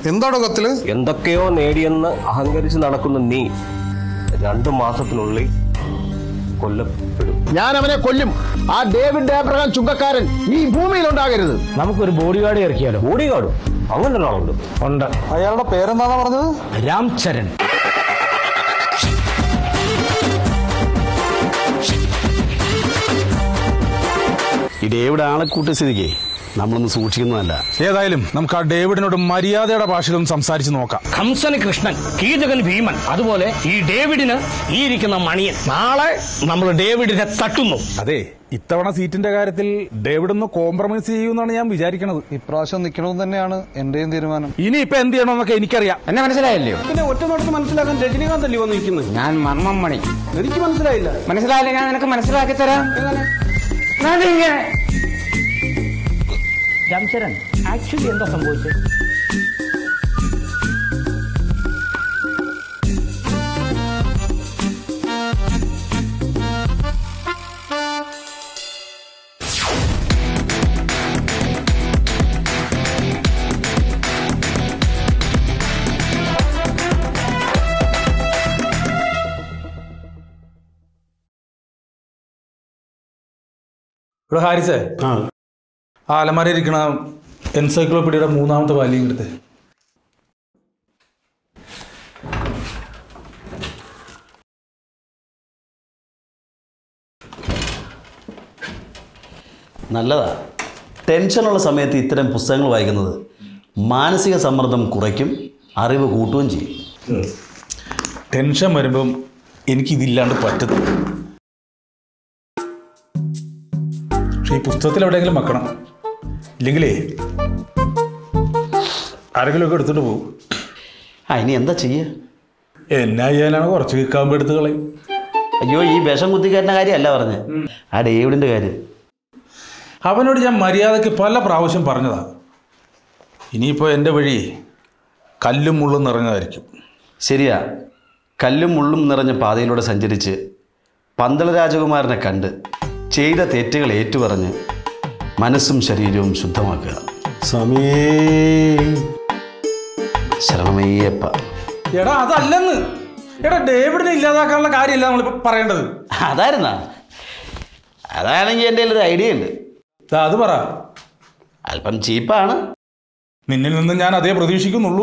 എന്താടോ കത്തില് എന്തൊക്കെയോ നേടിയെന്ന് അഹങ്കരിച്ച് നടക്കുന്ന നീ രണ്ടു മാസത്തിനുള്ളിൽ കൊല്ലപ്പെടും ഞാൻ അവനെ കൊല്ലും ആ ഡേവിഡ് ഏബ്രഹാം ചുങ്കക്കാരൻ ഈ ഭൂമിയിൽ ഉണ്ടാകരുത് നമുക്കൊരു ബോഡി ഗാർഡ് ഇറക്കിയാലോ ബോഡി ഗാർഡും അങ്ങനെ ഒരാളുണ്ട് ഉണ്ട് അയാളുടെ പേരെന്താന്നാ പറഞ്ഞത് രാം ചരൺ ഈ ഡേവിഡ് ആളെ കൂട്ടിയ സ്ഥിതിക്ക് നമ്മളൊന്ന് സൂക്ഷിക്കുന്നതല്ല ഏതായാലും നമുക്ക് ആ ഡേവിഡിനോട് മര്യാദയുടെ ഭാഷയിലൊന്ന് സംസാരിച്ച് നോക്കാം കംസന് കൃഷ്ണൻ കീചകൻ ഭീമൻ അതുപോലെ ഈ ഡേവിഡിന് ഈ ഇരിക്കുന്ന മണിയൻ നാളെ നമ്മൾ ഡേവിഡിനെ തട്ടുന്നു അതെ ഇത്തവണ സീറ്റിന്റെ കാര്യത്തിൽ ഡേവിഡ് ഒന്ന് കോംപ്രമൈസ് ചെയ്യുമെന്നാണ് ഞാൻ വിചാരിക്കണത് ഇപ്രാവശ്യം നിൽക്കണമെന്ന് തന്നെയാണ് എന്റെയും തീരുമാനം ഇനി ഇപ്പൊ എന്ത് ചെയ്യണമെന്നൊക്കെ എനിക്കറിയാം എന്നെ മനസ്സിലായില്ലയോ പിന്നെ ഒറ്റ നോട്ടത്തിൽ മനസ്സിലാക്കാൻ രജനീകാന്ത് അല്ലേ വന്നിരിക്കുന്നത് ഞാൻ മർമ്മം മണി എനിക്ക് മനസ്സിലായില്ല മനസ്സിലായില്ല ഞാൻ നിനക്ക് മനസ്സിലാക്കി തരാം ഞാനിങ്ങനെ രാംചരൺ ആക്ച്വലി എന്താ സംഭവിച്ചത് ഇവിടെ ഹാരിസേ ആ ആ അലമാര ഇരിക്കണ എൻസൈക്ലോപീഡിയയുടെ മൂന്നാമത്തെ വാല്യം എടുത്ത് നല്ലതാ ടെൻഷനുള്ള സമയത്ത് ഇത്തരം പുസ്തകങ്ങൾ വായിക്കുന്നത് മാനസിക സമ്മർദ്ദം കുറയ്ക്കും അറിവ് കൂട്ടുകയും ചെയ്യും ടെൻഷൻ വരുമ്പം എനിക്കിതില്ലാണ്ട് പറ്റത്തില്ല പക്ഷെ ഈ പുസ്തകത്തിൽ എവിടെയെങ്കിലും വെക്കണം ഇല്ലെങ്കിലേ ആരെങ്കിലുമൊക്കെ എടുത്തിട്ട് പോകും ആ ഇനി എന്താ ചെയ്യുക എന്നാ ചെയ്യാനാണ് കുറച്ച് കിക്കാകുമ്പോൾ എടുത്ത് കളയും അയ്യോ ഈ വിഷം കുത്തിക്കയറ്റുന്ന കാര്യമല്ല പറഞ്ഞത് ആ ഡേവിഡിൻ്റെ കാര്യം അവനോട് ഞാൻ മര്യാദയ്ക്ക് പല പ്രാവശ്യം പറഞ്ഞതാ ഇനിയിപ്പോൾ എൻ്റെ വഴി കല്ലും മുള്ളും നിറഞ്ഞതായിരിക്കും ശരിയാ കല്ലും മുള്ളും നിറഞ്ഞ പാതയിലൂടെ സഞ്ചരിച്ച് പന്തള രാജകുമാരനെ കണ്ട് ചെയ്ത തെറ്റുകൾ ഏറ്റുപറഞ്ഞ് മനസ്സും ശരീരവും ശുദ്ധമാക്കുക സമയേ ശരണമയ്യപ്പ എടാ അതല്ലെന്ന് എടാ ഡേവിഡിനെ ഇല്ലാതാക്കാനുള്ള കാര്യമല്ല നമ്മളിപ്പോൾ പറയേണ്ടത് അതായിരുന്നാ അതാണെങ്കിൽ എൻ്റെ ഒരു ഐഡിയ ഉണ്ട് ദാ അത് പറ അല്പം ചീപ്പാണ് നിന്നിൽ നിന്ന് ഞാൻ അതേ പ്രതീക്ഷിക്കുന്നുള്ളൂ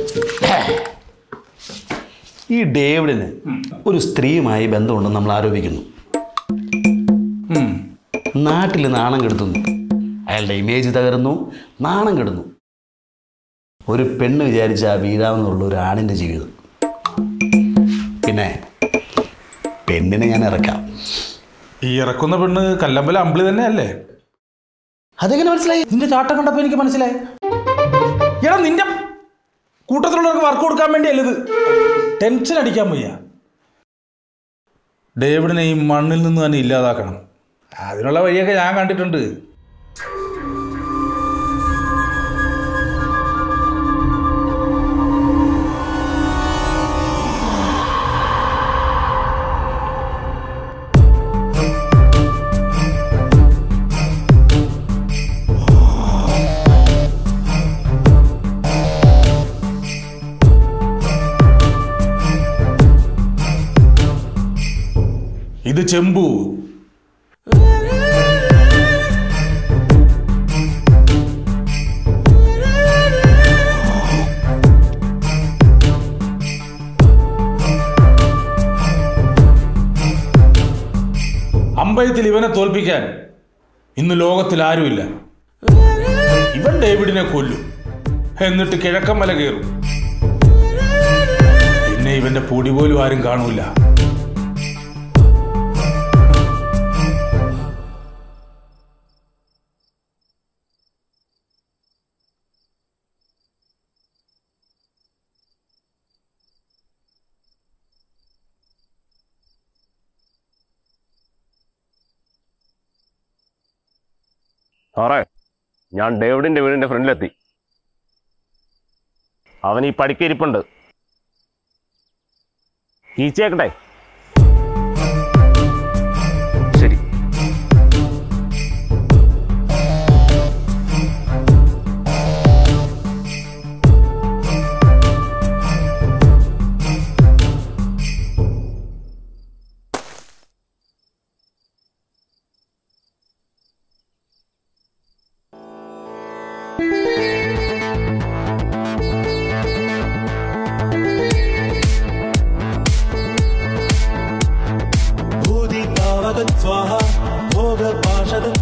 ഈ ഡേവിഡിന് ഒരു സ്ത്രീയുമായി ബന്ധമുണ്ടെന്ന് നമ്മൾ ആരോപിക്കുന്നു ഉം. നാട്ടിൽ നാണം കെടുത്തുന്നു അയാളുടെ ഇമേജ് തകരുന്നു നാണം കെടുന്നു ഒരു പെണ്ണ് വിചാരിച്ച വീഴാമെന്നുള്ള ഒരു ആണിൻ്റെ ജീവിതം പിന്നെ പെണ്ണിനെ ഞാൻ ഇറക്കാം ഈ ഇറക്കുന്ന പെണ്ണ് കല്ലമ്പല അമ്പിളി തന്നെയല്ലേ അതെങ്ങനെ മനസ്സിലായി നിന്റെ ചാട്ടം കണ്ടപ്പോൾ എനിക്ക് മനസ്സിലായി എടാ നിന്റെ കൂട്ടത്തിലുള്ളവർക്ക് വർക്ക് കൊടുക്കാൻ വേണ്ടിയല്ല ഇത് ടെൻഷൻ അടിക്കാൻ വയ്യ ഡേവിഡിനെ ഈ മണ്ണിൽ നിന്ന് തന്നെ ഇല്ലാതാക്കണം അതിനുള്ള വഴിയൊക്കെ ഞാൻ കണ്ടിട്ടുണ്ട് ഇത് ചെമ്പു അമ്പയത്തിൽ ഇവനെ തോൽപ്പിക്കാൻ ഇന്ന് ലോകത്തിൽ ആരുമില്ല ഇവൻ ഡേവിഡിനെ കൊല്ലും എന്നിട്ട് കിഴക്കൻ മല കയറും പിന്നെ ഇവന്റെ പൊടി പോലും ആരും കാണൂല സാറേ ഞാൻ ഡേവിഡിന്റെ വീടിന്റെ ഫ്രണ്ടിലെത്തി അവൻ ഈ പടിക്കരിപ്പുണ്ട് ഈച്ചേക്കട്ടെ ശരി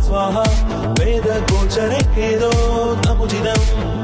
സ്വാഹ വേദഗോചരക്കേതോ നമുചിതം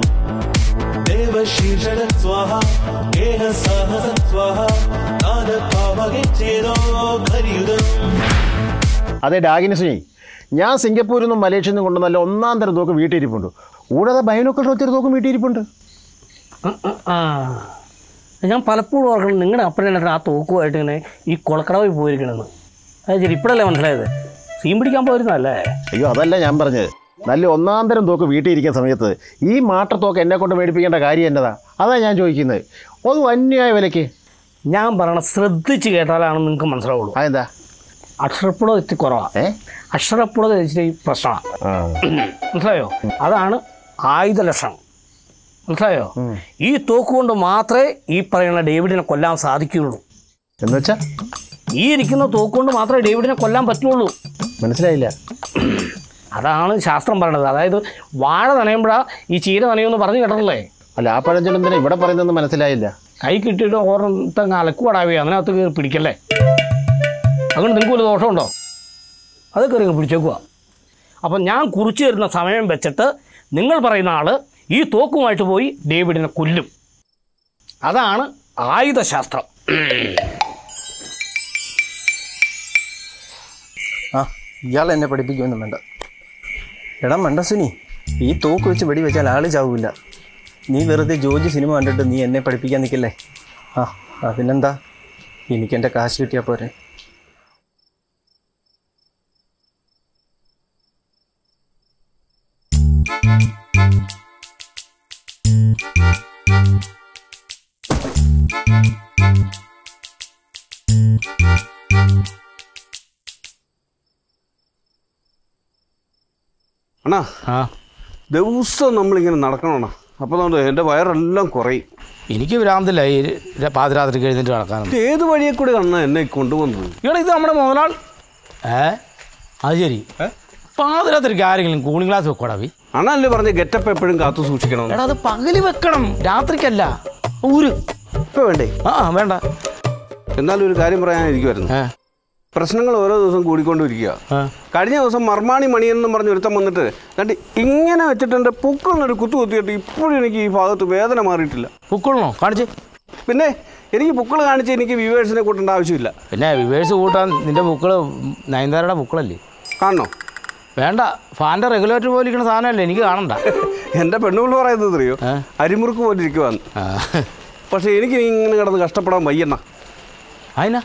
ദേവശീർഷണ സ്വാഹ കേന സാഹസ സ്വാഹ നാദപാവകെ ചേതോ ഖരിയുതം അതെ ഡാഗിനിസിനെ ഞാൻ സിംഗപ്പൂരിൽ നിന്നും മലേഷ്യയിൽ നിന്നും കൊണ്ട് നല്ല ഒന്നാം തരം തോക്ക് വീട്ടിരിപ്പുണ്ട് കൂടാതെ ബൈനോക്കൾ വെച്ചൊരു തോക്കും വീട്ടിരിപ്പുണ്ട് ആ ഞാൻ പലപ്പോഴും ഓർക്കണം നിങ്ങളുടെ അപ്പനെ ആ തോക്കുമായിട്ട് ഇങ്ങനെ ഈ കുളക്കടവിൽ പോയിരിക്കണമെന്ന് അത് ശരി ഇപ്പോഴല്ലേ മനസ്സിലായത് സീൻ പിടിക്കാൻ പോയിരുന്നല്ലേ അയ്യോ അതല്ല ഞാൻ പറഞ്ഞത് നല്ല ഒന്നാം തരം തോക്ക് വീട്ടിലിരിക്കുന്ന സമയത്ത് ഈ മാട്ടത്തോക്ക് എന്നെ കൊണ്ട് മേടിപ്പിക്കേണ്ട കാര്യം എന്നതാ അതാ ഞാൻ ചോദിക്കുന്നത് അത് അന്യായ വിലയ്ക്ക് ഞാൻ പറയണ ശ്രദ്ധിച്ച് കേട്ടാലാണ് നിങ്ങൾക്ക് മനസ്സിലാവുള്ളൂ അതെന്താ അക്ഷരപ്പുഴ ഇത്തിരി കുറവാണ് ഏ അക്ഷരപ്പുഴ ഇച്ചിരി പ്രശ്നമാണ് ആ മനസ്സിലായോ അതാണ് ആയുധ ലക്ഷണം മനസ്സിലായോ ഈ തോക്ക് കൊണ്ട് മാത്രമേ ഈ പറയുന്ന ഡേവിഡിനെ കൊല്ലാൻ സാധിക്കുകയുള്ളൂ എന്ന് വെച്ചാ ഈ ഇരിക്കുന്ന തോക്ക് കൊണ്ട് മാത്രമേ ഡേവിഡിനെ കൊല്ലാൻ പറ്റുള്ളൂ മനസ്സിലായില്ല അതാണ് ശാസ്ത്രം പറയണത് അതായത് വാഴ നനയുമ്പോഴാ ഈ ചീര നനയുമെന്ന് പറഞ്ഞു കേട്ടല്ലേ അല്ല ആ പഴഞ്ചനെന്തിനാ ഇവിടെ പറയുന്നതെന്ന് മനസ്സിലായില്ല കൈ കിട്ടിയിട്ട് ഓരോരുത്തങ്ങ് അലക്കുവടാവേ അതിനകത്ത് കയറി പിടിക്കല്ലേ അതുകൊണ്ട് നിങ്ങൾക്ക് ഒരു ദോഷമുണ്ടോ അത് കയറി അങ്ങ് പിടിച്ചേക്കുക അപ്പം ഞാൻ കുറിച്ച് തരുന്ന സമയം വെച്ചിട്ട് നിങ്ങൾ പറയുന്ന ആൾ ഈ തോക്കുമായിട്ട് പോയി ഡേവിഡിനെ കൊല്ലും അതാണ് ആയുധശാസ്ത്രം ആ ഇയാൾ എന്നെ പഠിപ്പിക്കുമെന്നും വേണ്ട എടാ മണ്ടസുനി ഈ തോക്ക് വെച്ച് വെടി വെച്ചാൽ ആള് ചാവൂല നീ വെറുതെ ജോജി സിനിമ കണ്ടിട്ട് നീ എന്നെ പഠിപ്പിക്കാൻ നിൽക്കില്ലേ ആ അതിനെന്താ എനിക്കെൻ്റെ കാശ് കിട്ടിയാൽ പോരെ അണ്ണാ ആ ദിവസം നമ്മളിങ്ങനെ നടക്കണോണ്ണ അപ്പോൾ അതുകൊണ്ട് എൻ്റെ വയറെല്ലാം കുറയും എനിക്ക് ഭ്രാന്തില്ല ഈ പാതിരാത്രിക്ക് എഴുന്നേറ്റ് നടക്കാനും ഇത് ഏത് വഴിയെ കൂടെ അണ്ണാ എന്നെ കൊണ്ടുവന്നത് ഇവിടെ ഇത് നമ്മുടെ മുതലാൾ ഏ അത് ശരി പാതിരാത്രിക്ക് ആരെങ്കിലും കൂളിംഗ് ഗ്ലാസ് വെക്കോടാ വി അണ്ണാ അല്ലേ പറഞ്ഞ ഗെറ്റപ്പ് എപ്പോഴും കാത്തു സൂക്ഷിക്കണം എടാ അത് പകല് വെക്കണം രാത്രിക്കല്ല ഊര് ഇപ്പൊ വേണ്ടേ ആ വേണ്ട എന്നാലും ഒരു കാര്യം പറയാനിരിക്കുമായിരുന്നു ഏ പ്രശ്നങ്ങൾ ഓരോ ദിവസം കൂടിക്കൊണ്ടിരിക്കുക ആ. കഴിഞ്ഞ ദിവസം മർമാണി മണിയെന്നും പറഞ്ഞ് ഒരുത്തം വന്നിട്ട് കണ്ടി ഇങ്ങനെ വെച്ചിട്ട് എൻ്റെ പൊക്കളിനൊരു കുത്തു കുത്തിയിട്ട് ഇപ്പോഴും എനിക്ക് ഈ ഭാഗത്ത് വേദന മാറിയിട്ടില്ല പുക്കിളണോ കാണിച്ച് പിന്നെ എനിക്ക് പുക്കൾ കാണിച്ച് എനിക്ക് വ്യൂവേഴ്സിനെ കൂട്ടേണ്ട ആവശ്യമില്ല പിന്നെ വിവേഴ്സ് കൂട്ടാൻ നിന്റെ ബുക്കള് നയൻതാരയുടെ ബുക്കളല്ലേ കാണണോ വേണ്ട ഫാൻ്റെ റെഗുലേറ്റർ പോലെ ഇരിക്കുന്ന സാധനമല്ലേ എനിക്ക് കാണണ്ട എൻ്റെ പെണ്ണുകൾ പറയുന്നത് അറിയോ ഏ? അരിമുറുക്ക് പോലെ ഇരിക്കുവാന്ന് ആ. പക്ഷേ എനിക്ക് ഇങ്ങനെ കിടന്ന് കഷ്ടപ്പെടാൻ വയ്യണ്ണ അതിനാ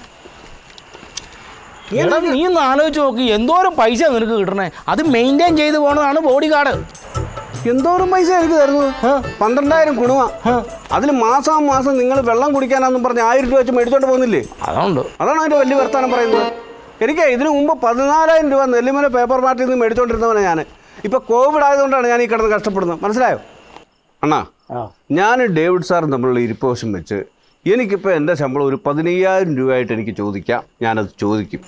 എടാ നീ ഒന്ന് ആലോചിച്ച് നോക്ക് എന്തോരം പൈസ നിനക്ക് കിട്ടണേ അത് മെയിൻറ്റെയിൻ ചെയ്ത് പോണതാണ് ബോഡി ഗാർഡ് എന്തോരം പൈസ എനിക്ക് തരുന്നത് പന്ത്രണ്ടായിരം കുണുവ അതിൽ മാസം മാസം നിങ്ങൾ വെള്ളം കുടിക്കാനാന്നും പറഞ്ഞ് ആയിരം രൂപ വെച്ച് മേടിച്ചോണ്ട് പോകുന്നില്ലേ അതുണ്ട് അതാണ് അതിൻ്റെ വലിയ വർത്താനം പറയുന്നത് എനിക്ക് ഇതിനു മുമ്പ് പതിനാലായിരം രൂപ നെല്ലിമല പേപ്പർ മാർട്ടിൽ നിന്ന് മേടിച്ചോണ്ടിരുന്നവനെ ഞാൻ ഇപ്പൊ കോവിഡ് ആയതുകൊണ്ടാണ് ഞാൻ ഈ കിടന്ന് കഷ്ടപ്പെടുന്നത് മനസ്സിലായോ അണ്ണാ ഞാൻ ഡേവിഡ് സാറും തമ്മിലുള്ള ഇരിപ്പോശം വെച്ച് എനിക്കിപ്പോൾ എൻ്റെ ശമ്പളം ഒരു പതിനയ്യായിരം രൂപയായിട്ട് എനിക്ക് ചോദിക്കാം ഞാനത് ചോദിക്കും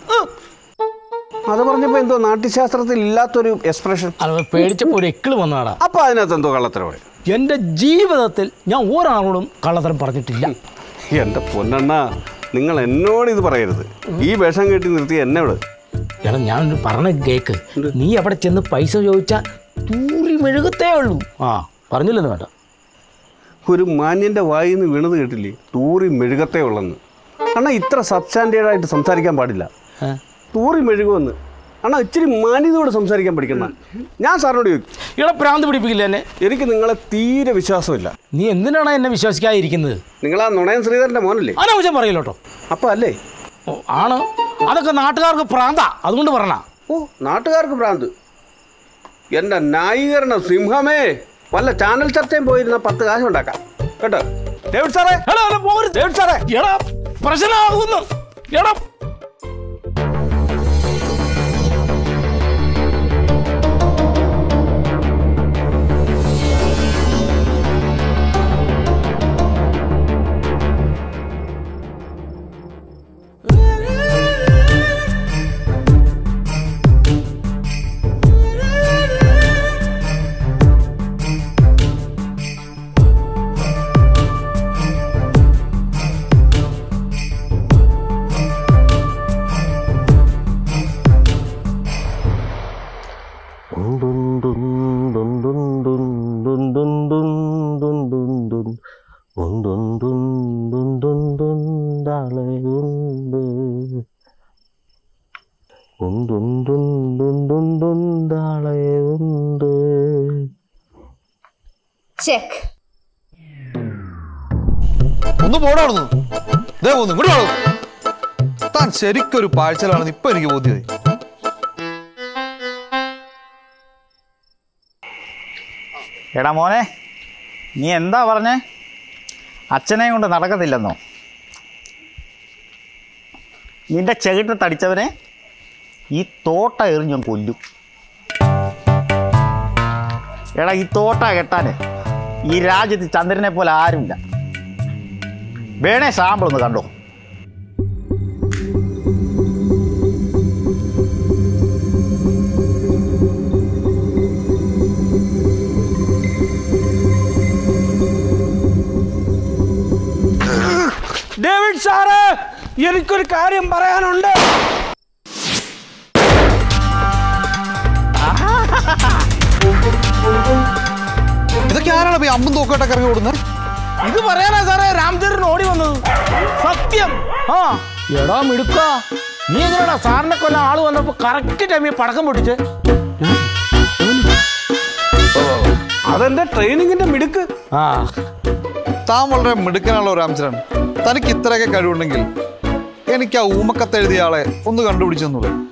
അത് പറഞ്ഞപ്പോൾ എന്തോ നാട്യശാസ്ത്രത്തിൽ ഇല്ലാത്തൊരു എക്സ്പ്രഷൻ അത് പേടിച്ചപ്പോൾ ഒരു എക്കിള് വന്നതാടാ അപ്പോൾ അതിനകത്ത് എന്തോ കള്ളത്തരവിടെ എൻ്റെ ജീവിതത്തിൽ ഞാൻ ഒരാളോടും കള്ളത്തരം പറഞ്ഞിട്ടില്ല എൻ്റെ പൊന്നണ്ണ നിങ്ങൾ എന്നോട് ഇത് പറയരുത് ഈ വേഷം കെട്ടി നിർത്തി എന്നെ വിട് എടാ ഞാൻ പറഞ്ഞ കേക്ക് നീ അവിടെ ചെന്ന് പൈസ ചോദിച്ചാൽ തൂറി മെഴുകത്തേ ഉള്ളൂ ആ പറഞ്ഞില്ലെന്ന് വേണ്ട ഒരു മാന്യൻ്റെ വായിൽ നിന്ന് വീണത് കേട്ടില്ലേ തൂറി മെഴുകത്തേ ഉള്ളെന്ന് അണ്ണാ ഇത്ര സബ്സ്റ്റാൻഡേർഡായിട്ട് സംസാരിക്കാൻ പാടില്ല ഏ? തൂറി മെഴുകുമെന്ന് അണ്ണാ ഇച്ചിരി മാന്യതയോട് സംസാരിക്കാൻ പഠിക്കണം ഞാൻ സാറിനോട് ചോദിക്കും ഇവിടെ പ്രാന്ത് പിടിപ്പിക്കില്ല എന്നെ എനിക്ക് നിങ്ങളെ തീരെ വിശ്വാസമില്ല നീ എന്തിനാണ് എന്നെ വിശ്വസിക്കാതിരിക്കുന്നത് നിങ്ങൾ ആ നുണയൻ ശ്രീധരൻ്റെ മോനല്ലേ അനാവശ്യം പറയില്ല കേട്ടോ അപ്പോൾ അല്ലേ ഓ, ആണ് അതൊക്കെ നാട്ടുകാർക്ക് പ്രാന്താ അതുകൊണ്ട് പറഞ്ഞ ഓ നാട്ടുകാർക്ക് ഭ്രാന്ത് എൻ്റെ ന്യായീകരണ സിംഹമേ വല്ല ചാനൽ ചർച്ചയും പോയിരുന്ന പത്ത് കാശ് ഉണ്ടാക്കാം കേട്ടോ ഡേവിഡ് സാറേ ഡേവിഡ് സാറേ എടാ പ്രശ്നമാകുന്നു എടാ ും ഉന്തുന്തുന്തുന്തുന്താളയുണ്ട് ചെക്ക് ഒന്ന് പോടാണെന്ന് ദേ പോന്നു ഇങ്ങോട്ട് വാടോ താൻ ശരിക്കൊരു പാഴ്ചലാണെന്ന് ഇപ്പൊ എനിക്ക് ബോധ്യമായി എടാ മോനെ നീ എന്താ പറഞ്ഞേ അച്ഛനെയും കൊണ്ട് നടക്കത്തില്ലെന്നോ നിന്റെ ചെകിട്ട് തടിച്ചവനെ ഈ തോട്ട എറിഞ്ഞ് ഞാൻ കൊല്ലും എടാ ഈ തോട്ട കെട്ടാന് ഈ രാജ്യത്ത് ചന്ദ്രനെ പോലെ ആരുമില്ല വേണേ സാമ്പിൾ ഒന്ന് കണ്ടോ ഡേവിഡ് സാറ് എനിക്കൊരു കാര്യം പറയാനുണ്ട് ഇതൊക്കെ ആരാണ് ഇപ്പൊ ഈ അമ്പും തോക്കോട്ടൊക്കെ ഇറങ്ങി ഓടുന്നത് ഇത് പറയാനാ സാറേ രാംചന്ദ്രൻ ഓടി വന്നത് സത്യം ആ എടാ മിടുക്ക നീ എങ്ങനെയാടാ സാറിനെ കൊല്ലാൻ ആള് വന്നപ്പോ കറക്റ്റ് ടൈമിൽ പടക്കം പൊട്ടിച്ച് അതെന്റെ ട്രെയിനിങ്ങിന്റെ മിടുക്ക് ആ താൻ വളരെ മിടുക്കനുള്ള ഒരു ആംശനാണ് തനിക്ക് ഇത്രയൊക്കെ കഴിവുണ്ടെങ്കിൽ എനിക്ക് ആ ഊമക്കത്ത് എഴുതിയ ആളെ ഒന്ന് കണ്ടുപിടിച്ചു തന്നൂടെ